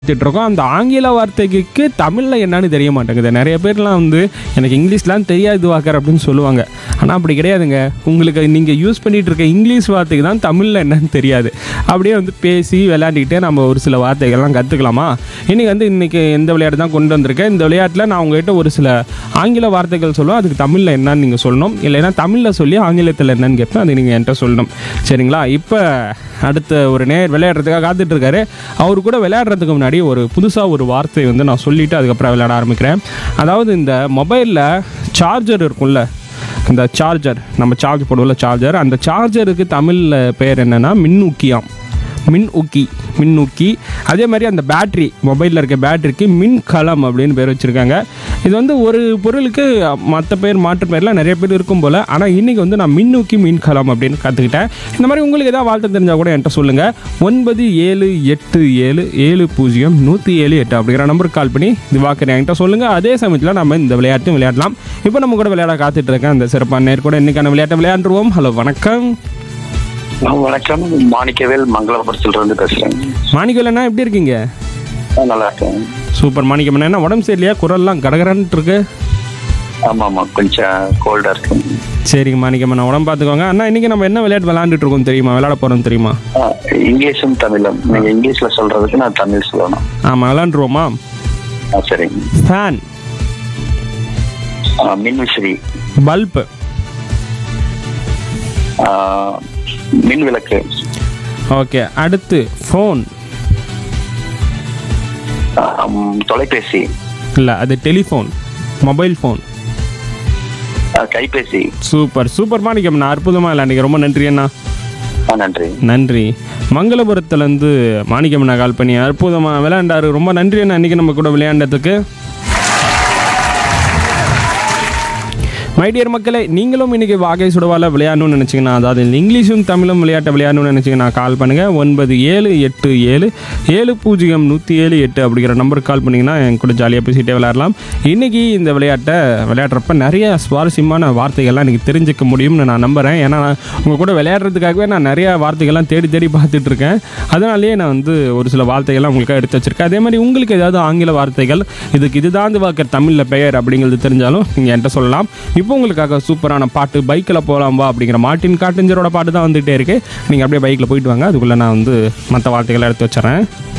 பார்த்துட்டு இருக்கோம் அந்த ஆங்கில வார்த்தைக்கு தமிழில் என்னன்னு தெரிய மாட்டேங்குது நிறைய பேர்லாம் வந்து எனக்கு இங்கிலீஷ்லாம் தெரியாது வாக்கர் அப்படின்னு சொல்லுவாங்க ஆனால் அப்படி கிடையாதுங்க உங்களுக்கு நீங்கள் யூஸ் பண்ணிட்டு இருக்க இங்கிலீஷ் வார்த்தைக்கு தான் தமிழில் என்னன்னு தெரியாது அப்படியே வந்து பேசி விளையாண்டுக்கிட்டே நம்ம ஒரு சில வார்த்தைகள்லாம் கற்றுக்கலாமா இன்றைக்கி வந்து இன்றைக்கி எந்த விளையாட்டு தான் கொண்டு வந்திருக்கேன் இந்த விளையாட்டில் நான் உங்ககிட்ட ஒரு சில ஆங்கில வார்த்தைகள் சொல்லுவேன் அதுக்கு தமிழில் என்னன்னு நீங்கள் சொல்லணும் இல்லைன்னா தமிழில் சொல்லி ஆங்கிலத்தில் என்னன்னு கேட்பேன் அது நீங்கள் என்கிட்ட சொல்லணும் சரிங்களா இப்போ அடுத்த ஒரு நேர் விளையாடுறதுக்காக காத்துட்டு இருக்காரு அவர் கூட விளையாடுறதுக்கு முன்னாடி ஒரு புதுசாக ஒரு வார்த்தை வந்து நான் சொல்லிவிட்டு அதுக்கப்புறம் விளையாட ஆரம்பிக்கிறேன் அதாவது இந்த மொபைலில் சார்ஜர் இருக்கும்ல இந்த சார்ஜர் நம்ம சார்ஜ் போடுவோம்ல சார்ஜர் அந்த சார்ஜருக்கு தமிழில் பெயர் என்னென்னா மின்னூக்கியாம் மின் ஊக்கி மின் ஊக்கி அதே மாதிரி அந்த பேட்ரி மொபைலில் இருக்க பேட்டரிக்கு மின் கலம் அப்படின்னு பேர் வச்சுருக்காங்க இது வந்து ஒரு பொருளுக்கு மற்ற பேர் மாற்று பேர்லாம் நிறைய பேர் இருக்கும் போல் ஆனால் இன்றைக்கி வந்து நான் மின்னூக்கி மின் கலம் அப்படின்னு கற்றுக்கிட்டேன் இந்த மாதிரி உங்களுக்கு ஏதாவது வாழ்த்து தெரிஞ்சால் கூட என்கிட்ட சொல்லுங்கள் ஒன்பது ஏழு எட்டு ஏழு ஏழு பூஜ்ஜியம் நூற்றி ஏழு எட்டு அப்படிங்கிற நம்பருக்கு கால் பண்ணி திவாக்கர் என்கிட்ட சொல்லுங்கள் அதே சமயத்தில் நம்ம இந்த விளையாட்டும் விளையாடலாம் இப்போ நம்ம கூட விளையாட காத்துட்டு இருக்கேன் அந்த சிறப்பான நேர் கூட இன்றைக்கான விளையாட்டை விளையாண்டுருவோம் ஹலோ வணக்கம் வணக்கம் மாணிக்கவேல் மங்களபுரத்துல இருந்து பேசுறேன் மாணிக்கலண்ணா எப்படி இருக்கீங்க ஆ, நல்லா இருக்கேன் சூப்பர் மாணிக்கம் என்ன உடம்பு சரியில்லையா குரல்லாம் கடகரன்ட்டு இருக்கு ஆமா ஆமா கொஞ்சம் கோல்டா இருக்கு சரிங்க மாணிக்கம் நான் உடம்பு பார்த்துக்கோங்க அண்ணா இன்னைக்கு நம்ம என்ன விளையாட்டு விளையாண்டுட்டு இருக்கோம் தெரியுமா விளையாட போறோம் தெரியுமா ஆ, இங்கிலீஷும் தமிழும் நீங்க இங்கிலீஷ்ல சொல்றதுக்கு நான் தமிழ் சொல்லணும் ஆமாம் விளையாண்டுருவோமா ஆ, சரிங்க ஃபேன் ஆ, மின்விசிறி பல்பு ஆ, மின் விளக்கு ஓகே அடுத்து ஃபோன் ஆ, ம், தொலைபேசி இல்லை அது டெலிஃபோன் மொபைல் ஃபோன் ஆ, கைபேசி சூப்பர் சூப்பர் மாணிக்கம் நான் அற்புதமாக விளையாண்டிங்க ரொம்ப நன்றி அண்ணா ஆ, நன்றி நன்றி மங்களபுரத்துலேருந்து மாணிக்கம் அண்ணா கால் பண்ணி அற்புதமாக விளையாண்டாரு ரொம்ப நன்றி அண்ணா இன்றைக்கி நம்ம கூட விளையாண்டதுக்கு மைடியர் மக்களே நீங்களும் இன்னைக்கு வாகை சுடவால விளையாடணும்னு நினச்சிங்கன்னா அதாவது இங்கிலீஷும் தமிழும் விளையாட்டை விளையாடணும்னு நினச்சிங்கன்னா கால் பண்ணுங்கள் ஒன்பது ஏழு எட்டு ஏழு ஏழு பூஜ்ஜியம் நூற்றி ஏழு எட்டு அப்படிங்கிற நம்பருக்கு கால் பண்ணிங்கன்னா என் கூட ஜாலியாக பேசிகிட்டே விளையாடலாம் இன்றைக்கி இந்த விளையாட்டை விளையாடுறப்ப நிறைய சுவாரஸ்யமான வார்த்தைகள்லாம் எனக்கு தெரிஞ்சுக்க முடியும்னு நான் நம்புகிறேன் ஏன்னா நான் உங்கள் கூட விளையாடுறதுக்காகவே நான் நிறைய வார்த்தைகள்லாம் தேடி தேடி பார்த்துட்டு இருக்கேன் அதனாலேயே நான் வந்து ஒரு சில வார்த்தைகள்லாம் உங்களுக்காக எடுத்து வச்சிருக்கேன் அதே மாதிரி உங்களுக்கு ஏதாவது ஆங்கில வார்த்தைகள் இதுக்கு இதுதான் வாக்கர் தமிழில் பெயர் அப்படிங்கிறது தெரிஞ்சாலும் நீங்கள் என்கிட்ட சொல்லலாம் இப்போ உங்களுக்காக சூப்பரான பாட்டு பைக்கில் போகலாம் வா அப்படிங்கிற மார்ட்டின் காட்டிஞ்சரோட பாட்டு தான் வந்துகிட்டே இருக்கு நீங்கள் அப்படியே பைக்கில் போயிட்டு வாங்க அதுக்குள்ளே நான் வந்து மற்ற வார்த்தைகளை எடுத்து வச்சுறேன்